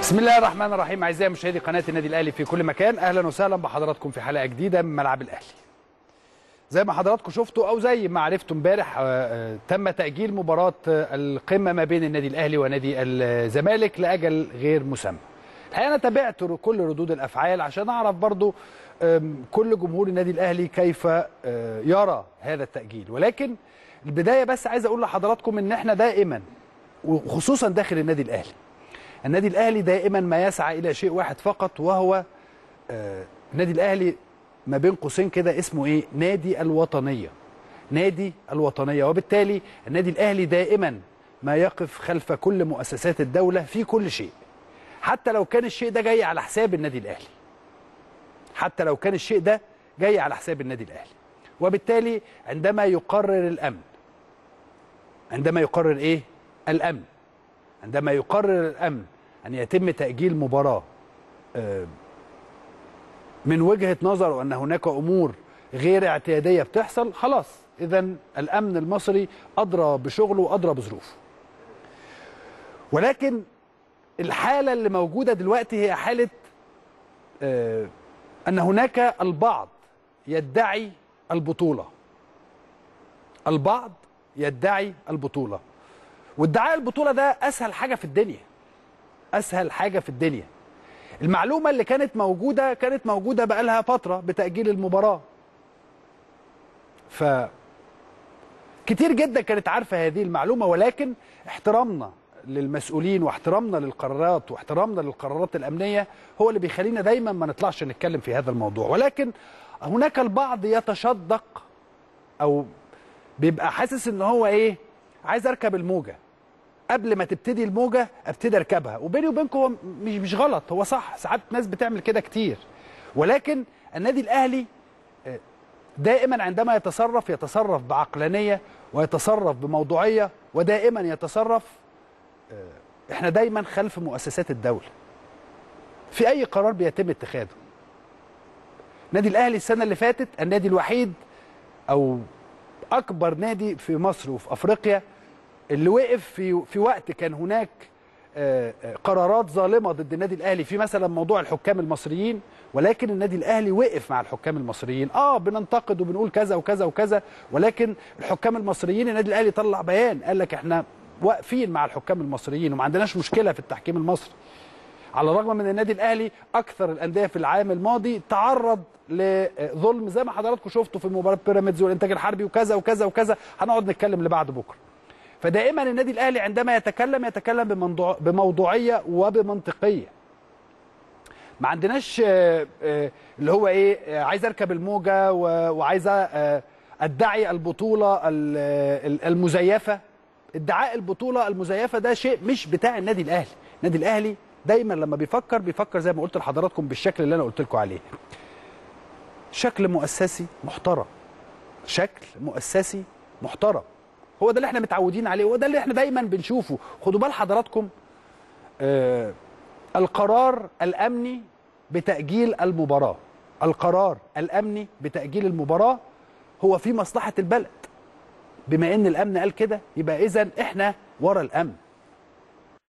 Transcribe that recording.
بسم الله الرحمن الرحيم اعزائي مشاهدي قناه النادي الاهلي في كل مكان اهلا وسهلا بحضراتكم في حلقه جديده من ملعب الاهلي زي ما حضراتكم شفتوا او زي ما عرفتوا امبارح آه، آه، تم تاجيل مباراه آه، القمه ما بين النادي الاهلي ونادي الزمالك لاجل غير مسمى الحقيقه انا تابعت ر- كل ردود الافعال عشان اعرف برضو آم، كل جمهور النادي الاهلي كيف آه، يرى هذا التاجيل ولكن البدايه بس عايز اقول لحضراتكم ان احنا دائما وخصوصا داخل النادي الاهلي النادي الاهلي دائما ما يسعى الى شيء واحد فقط وهو آه، النادي الاهلي ما بين قوسين كده اسمه ايه نادي الوطنيه نادي الوطنيه وبالتالي النادي الاهلي دائما ما يقف خلف كل مؤسسات الدوله في كل شيء حتى لو كان الشيء ده جاي على حساب النادي الاهلي حتى لو كان الشيء ده جاي على حساب النادي الاهلي وبالتالي عندما يقرر الامن عندما يقرر ايه الامن عندما يقرر الامن ان يتم تاجيل مباراه آه، من وجهه نظره ان هناك امور غير اعتياديه بتحصل خلاص اذا الامن المصري ادرى بشغله وادرى بظروفه ولكن الحاله اللي موجوده دلوقتي هي حاله آه، ان هناك البعض يدعي البطوله البعض يدعي البطوله وادعاء البطوله ده اسهل حاجه في الدنيا اسهل حاجه في الدنيا المعلومه اللي كانت موجوده كانت موجوده بقالها فتره بتاجيل المباراه ف كتير جدا كانت عارفه هذه المعلومه ولكن احترامنا للمسؤولين واحترامنا للقرارات واحترامنا للقرارات الامنيه هو اللي بيخلينا دايما ما نطلعش نتكلم في هذا الموضوع ولكن هناك البعض يتشدق او بيبقى حاسس ان هو ايه عايز اركب الموجه قبل ما تبتدي الموجه ابتدي اركبها وبيني وبينكم هو مش مش غلط هو صح ساعات ناس بتعمل كده كتير ولكن النادي الاهلي آه، دائما عندما يتصرف يتصرف بعقلانيه ويتصرف بموضوعيه ودائما يتصرف آه، احنا دايما خلف مؤسسات الدوله في اي قرار بيتم اتخاذه النادي الاهلي السنه اللي فاتت النادي الوحيد او اكبر نادي في مصر وفي افريقيا اللي وقف في في وقت كان هناك آه، آه، قرارات ظالمه ضد النادي الاهلي في مثلا موضوع الحكام المصريين ولكن النادي الاهلي وقف مع الحكام المصريين اه بننتقد وبنقول كذا وكذا وكذا ولكن الحكام المصريين النادي الاهلي طلع بيان قال لك احنا واقفين مع الحكام المصريين وما عندناش مشكله في التحكيم المصري على الرغم من النادي الاهلي اكثر الانديه في العام الماضي تعرض لظلم زي ما حضراتكم شفتوا في مباراه بيراميدز والانتاج الحربي وكذا وكذا وكذا هنقعد نتكلم لبعد بكره فدائما النادي الاهلي عندما يتكلم يتكلم بموضوع بموضوعيه وبمنطقيه ما عندناش آه، آه، اللي هو ايه آه، عايز اركب الموجه و- وعايز آه، ادعي البطوله ال- ال- المزيفه ادعاء البطوله المزيفه ده شيء مش بتاع النادي الاهلي النادي الاهلي دايما لما بيفكر بيفكر زي ما قلت لحضراتكم بالشكل اللي انا قلت لكم عليه شكل مؤسسي محترم شكل مؤسسي محترم هو ده اللي احنا متعودين عليه هو ده اللي احنا دايما بنشوفه خدوا بال حضراتكم آه القرار الامني بتاجيل المباراه القرار الامني بتاجيل المباراه هو في مصلحه البلد بما ان الامن قال كده يبقى اذا احنا ورا الامن